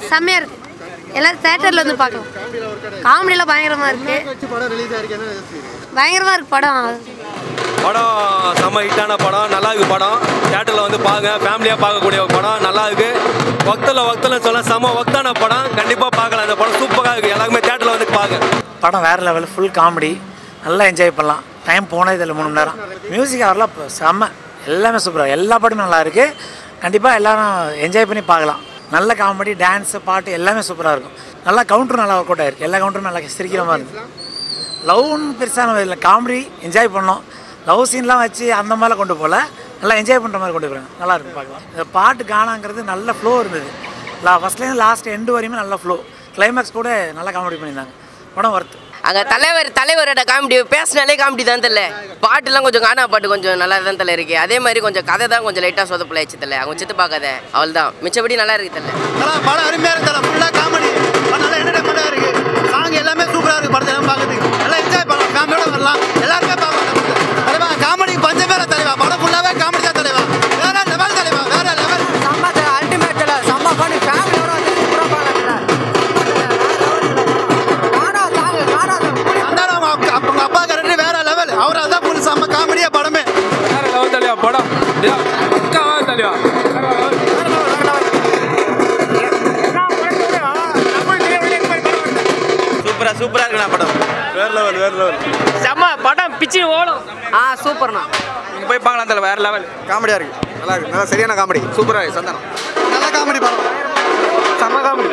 செம்மையாக இருக்குது எல்லாரும் தேட்டரில் வந்து பார்க்கலாம் காமெடியெல்லாம் பயங்கரமாக இருக்குது வச்சு படம் ரிலீஸ் ஆயிருக்கு என்ன யோசிக்கிறீங்க பயங்கரமாக இருக்குது படம் படம் செம்ம ஹிட்டான படம் நல்லா இருக்கு படம் தேட்டரில் வந்து பாருங்க ஃபேமிலியாக பார்க்கக்கூடிய ஒரு படம் நல்லா இருக்கு வக்தில் வக்தில் சொல்ல செம்ம வக்தான படம் கண்டிப்பாக பார்க்கலாம் அந்த படம் சூப்பராக இருக்கு எல்லாருமே தேட்டரில் வந்து பாருங்க படம் வேறு லெவல் ஃபுல் காமெடி நல்லா என்ஜாய் பண்ணலாம் டைம் போனது இதில் மூணு மணி நேரம் மியூசிக் அவரெல்லாம் இப்போ செம்ம எல்லாமே சூப்பராக எல்லா பாட்டுமே நல்லா இருக்குது கண்டிப்பாக எல்லாரும் என்ஜாய் பண்ணி பார்க்கலாம் நல்ல காமெடி டான்ஸு பாட்டு எல்லாமே சூப்பராக இருக்கும் நல்லா கவுண்டரும் நல்லா ஒர்க் அவுட் ஆயிருக்கு எல்லா கவுண்டரும் நல்லா சிரிக்கிற மாதிரி இருக்கு லவ்னு பெருசான இல்லை காமெடி என்ஜாய் பண்ணோம் லவ் சீன்லாம் வச்சு அந்த மாதிரிலாம் கொண்டு போகல நல்லா என்ஜாய் பண்ணுற மாதிரி கொண்டு போகிறாங்க நல்லா இருக்கும் பார்க்கலாம் இந்த பாட்டு காணாங்கிறது நல்ல ஃப்ளோ இருந்தது லா ஃபஸ்ட்லேருந்து லாஸ்ட் எண்டு வரையுமே நல்ல ஃப்ளோ கிளைமேக்ஸ் கூட நல்லா காமெடி பண்ணியிருந்தாங்க படம் ஒர்த்து அங்கே தலைவர் தலைவரோட காமெடி பேசினாலே காமெடி தான் தெரியல பாட்டுலாம் கொஞ்சம் கானா பாட்டு கொஞ்சம் நல்லா தான் தலை இருக்கு அதே மாதிரி கொஞ்சம் கதை தான் கொஞ்சம் லைட்டாக சொதப்பலாச்சு தெரியல அவங்க சித்து பார்க்காத அவள் தான் மிச்சபடி நல்லா இருக்கு தெரியல படம் படம் அருமையாக இருக்கு தலை ஃபுல்லாக காமெடி நல்லா என்டர்டைன்மெண்ட்டாக இருக்கு சாங் எல்லாமே சூப்பராக இருக்கு படத்தை எல்லாம் பார்க்கறதுக்கு நல்லா என்ஜாய் பண்ணலாம் ஃபேமிலியோட வரலாம் எல்லாருமே பார்க்கலாம் தலைவா காமெடி பஞ்சமே இல்லை தலைவா படம் ஃபுல்லாகவே காமெடி தான் தலைவா வேற லெவல் தலைவா வேற லெவல் அந்தாலும் அவங்க அப்பா- அவங்க அப்பா கரெக்ட் வேற லெவல் அவர் அதான் ஃபுல் செம்ம காமெடியா படமே வேற லெவல் தலைவா படம் பக்காவா தலைவா சூப்பரா சூப்பரா இருக்குண்ணா படம் வேற லெவல் வேற லெவல் செம்ம படம் பிச்சு ஓடும் ஆ சூப்பர்ண்ணா நீங்க போய் பார்க்கலாம் தல வேற லெவல் காமெடியா இருக்கு நல்லா இருக்கு நல்லா சரியான காமெடி சூப்பரா இருக்கு சந்தானம் நல்ல காமெடி படம் செம்ம காமெடி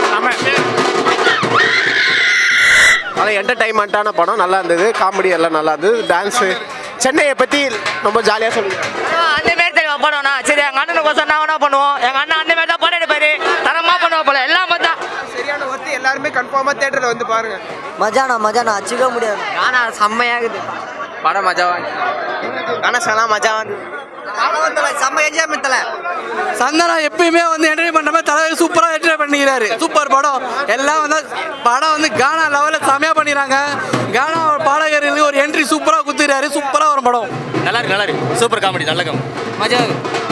நல்லா என்டர்டைன்மெண்ட்டான படம் நல்லா இருந்தது காமெடி எல்லாம் நல்லா இருந்தது டான்ஸு சென்னையை பற்றி ரொம்ப ஜாலியாக சொல்லுங்க அந்த மாதிரி தெரியுமா படம்னா சரி எங்க அண்ணனுக்கு கோசம் நான் என்ன பண்ணுவோம் எங்க அண்ணன் அந்த மாதிரி தான் படம் எடுப்பாரு தரமா பண்ணுவோம் போல எல்லாம் பார்த்தா சரியான ஒர்த்து எல்லாருமே கன்ஃபார்மாக தேட்டரில் வந்து பாருங்க மஜானா மஜானா அச்சுக்க முடியாது ஆனா செம்மையாகுது படம் மஜாவா கணசெல்லாம் மஜா வந்து செம்ம என்ஜாய்மெண்ட் தலை சந்தனா எப்பயுமே வந்து என்டர்டைன் பண்ற மாதிரி தலைவர் சூப்பரா என்டர்டைன் பண்ணிக்கிறாரு சூப்பர் படம் எல்லாம் வந்து படம் வந்து கானா லெவலில் செமையா பண்ணிடுறாங்க கானா பாடகர்களுக்கு ஒரு என்ட்ரி சூப்பரா குத்துறாரு சூப்பரா வரும் படம் நல்லா இருக்கு நல்லா இருக்கு சூப்பர் காமெடி நல்ல காமெடி மஜா